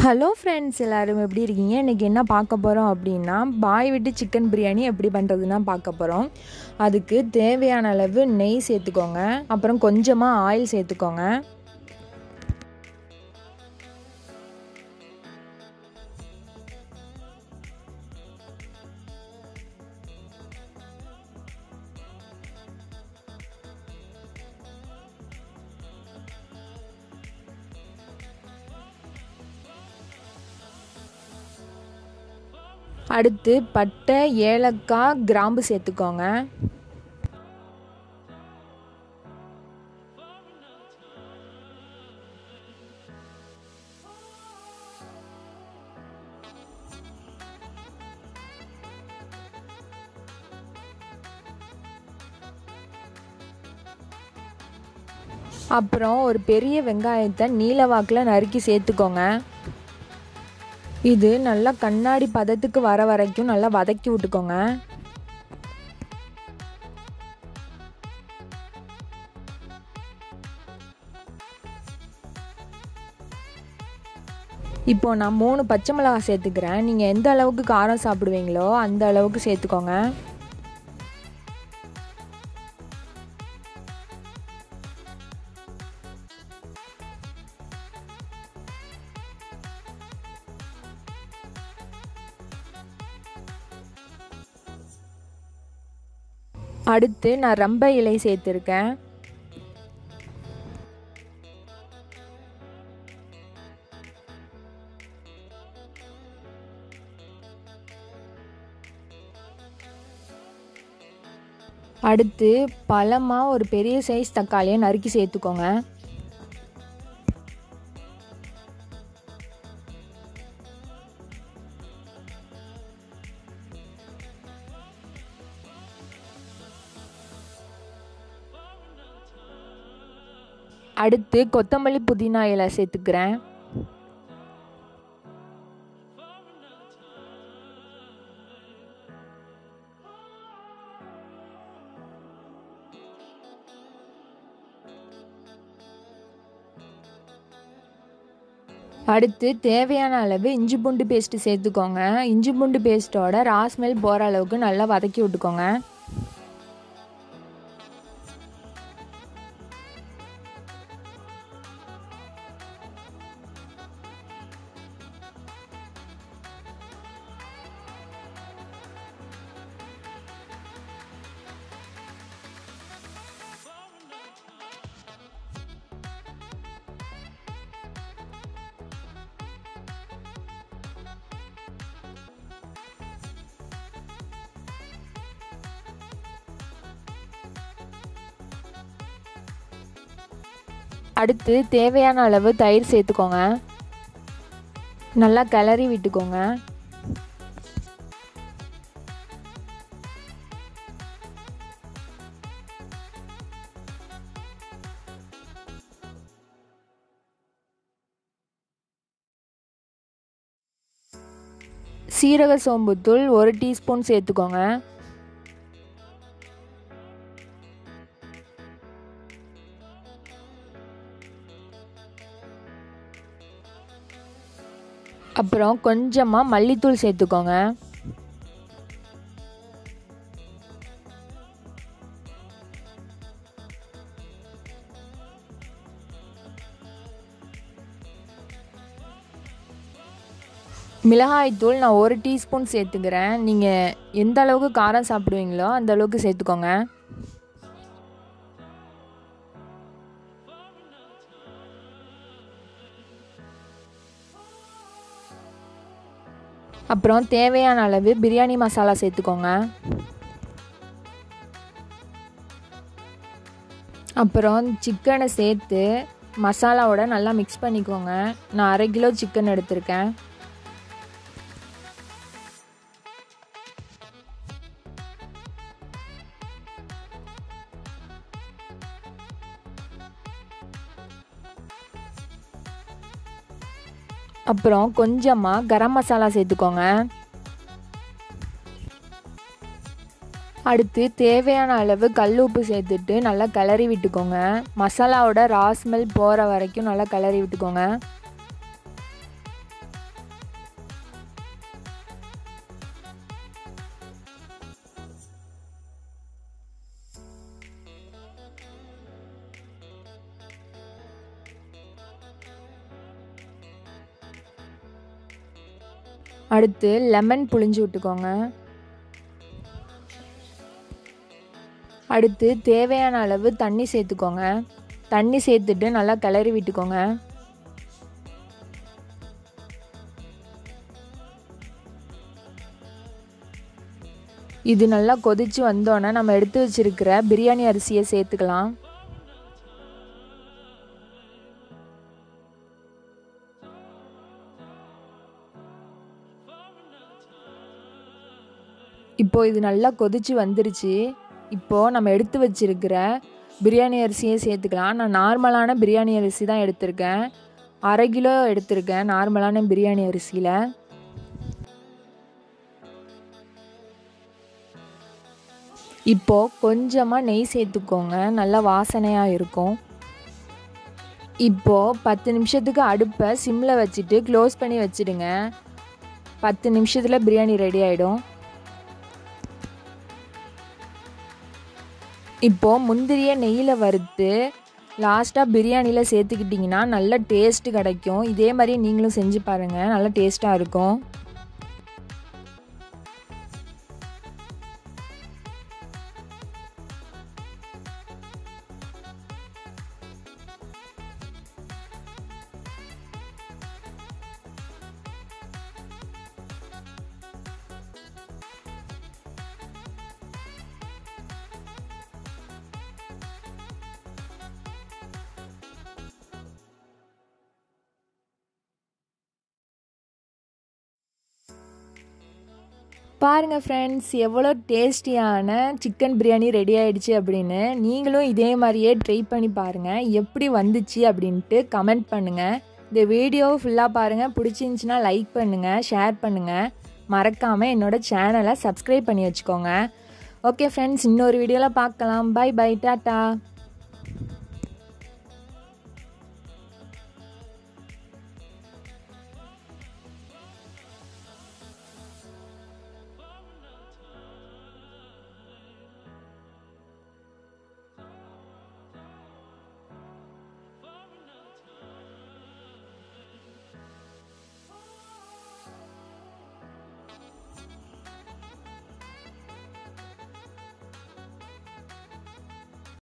hello friends எல்லோரும் எப்படி இருக்கீங்க இன்றைக்கி என்ன பார்க்க போகிறோம் அப்படின்னா பாய் விட்டு சிக்கன் பிரியாணி எப்படி பண்ணுறதுன்னா பார்க்க போகிறோம் அதுக்கு தேவையான அளவு நெய் சேர்த்துக்கோங்க அப்புறம் கொஞ்சமாக ஆயில் சேர்த்துக்கோங்க அடுத்து பட்டை ஏலக்காய் கிராம்பு சேர்த்துக்கோங்க அப்புறம் ஒரு பெரிய வெங்காயத்தை நீல வாக்கில் நறுக்கி சேர்த்துக்கோங்க இது நல்லா கண்ணாடி பதத்துக்கு வர வரைக்கும் நல்லா வதக்கி விட்டுக்கோங்க இப்போ நான் மூணு பச்சை மிளகாய் சேர்த்துக்கிறேன் நீங்கள் எந்த அளவுக்கு காரம் சாப்பிடுவீங்களோ அந்த அளவுக்கு சேர்த்துக்கோங்க அடுத்து நான் ரம்ப இலை சேர்த்துருக்கேன் அடுத்து பழமாக ஒரு பெரிய சைஸ் தக்காளியை நறுக்கி சேர்த்துக்கோங்க அடுத்து கொத்தமல்லி புதினா இலை சேர்த்துக்கிறேன் அடுத்து தேவையான அளவு இஞ்சி பூண்டு பேஸ்ட்டு சேர்த்துக்கோங்க இஞ்சி பூண்டு பேஸ்ட்டோட ராஸ்மெல் போகிற அளவுக்கு நல்லா வதக்கி விட்டுக்கோங்க அடுத்து தேவையான அளவு தயிர் சேர்த்துக்கோங்க நல்லா கிளறி விட்டுக்கோங்க சீரக சோம்புத்தூள் ஒரு டீஸ்பூன் சேர்த்துக்கோங்க அப்புறம் கொஞ்சமாக மல்லித்தூள் சேர்த்துக்கோங்க மிளகாய்த்தூள் நான் ஒரு டீஸ்பூன் சேர்த்துக்கிறேன் நீங்கள் எந்த அளவுக்கு காரம் சாப்பிடுவீங்களோ அந்த அளவுக்கு சேர்த்துக்கோங்க அப்புறம் தேவையான அளவு பிரியாணி மசாலா சேர்த்துக்கோங்க அப்புறம் சிக்கனை சேர்த்து மசாலாவோட நல்லா மிக்ஸ் பண்ணிக்கோங்க நான் அரை கிலோ சிக்கன் எடுத்திருக்கேன் அப்புறம் கொஞ்சமாக கரம் மசாலா சேர்த்துக்கோங்க அடுத்து தேவையான அளவு கல் உப்பு சேர்த்துட்டு நல்லா கிளறி விட்டுக்கோங்க மசாலாவோட ரா ஸ்மெல் போகிற வரைக்கும் நல்லா கிளறி விட்டுக்கோங்க அடுத்து லெமன் புழிஞ்சு விட்டுக்கோங்க அடுத்து தேவையான அளவு தண்ணி சேர்த்துக்கோங்க தண்ணி சேர்த்துட்டு நல்லா கிளறி விட்டுக்கோங்க இது நல்லா கொதிச்சு வந்தோன்னே நம்ம எடுத்து வச்சிருக்கிற பிரியாணி அரிசியை சேர்த்துக்கலாம் இப்போ இது நல்லா கொதிச்சு வந்துருச்சு இப்போது நம்ம எடுத்து வச்சிருக்கிற பிரியாணி அரிசியை சேர்த்துக்கலாம் நான் நார்மலான பிரியாணி அரிசி தான் எடுத்திருக்கேன் அரை கிலோ எடுத்திருக்கேன் நார்மலான பிரியாணி அரிசியில் இப்போது கொஞ்சமாக நெய் சேர்த்துக்கோங்க நல்லா வாசனையாக இருக்கும் இப்போது பத்து நிமிஷத்துக்கு அடுப்பை சிம்மில் வச்சுட்டு க்ளோஸ் பண்ணி வச்சுடுங்க பத்து நிமிஷத்தில் பிரியாணி ரெடி ஆகிடும் இப்போது முந்திரியை நெய்யில் வறுத்து லாஸ்ட்டாக பிரியாணியில் சேர்த்துக்கிட்டிங்கன்னா நல்ல டேஸ்ட்டு கிடைக்கும் இதே மாதிரி நீங்களும் செஞ்சு பாருங்கள் நல்லா டேஸ்ட்டாக இருக்கும் பாருங்கள் ஃப்ரெண்ட்ஸ் எவ்வளோ டேஸ்டியான சிக்கன் பிரியாணி ரெடி ஆகிடுச்சு அப்படின்னு நீங்களும் இதே மாதிரியே ட்ரை பண்ணி பாருங்கள் எப்படி வந்துச்சு அப்படின்ட்டு கமெண்ட் பண்ணுங்கள் இந்த வீடியோ ஃபுல்லாக பாருங்கள் பிடிச்சிருந்துச்சின்னா லைக் பண்ணுங்கள் ஷேர் பண்ணுங்கள் மறக்காமல் என்னோடய சேனலை சப்ஸ்கிரைப் பண்ணி வச்சுக்கோங்க ஓகே ஃப்ரெண்ட்ஸ் இன்னொரு வீடியோவில் பார்க்கலாம் பை பை டாட்டா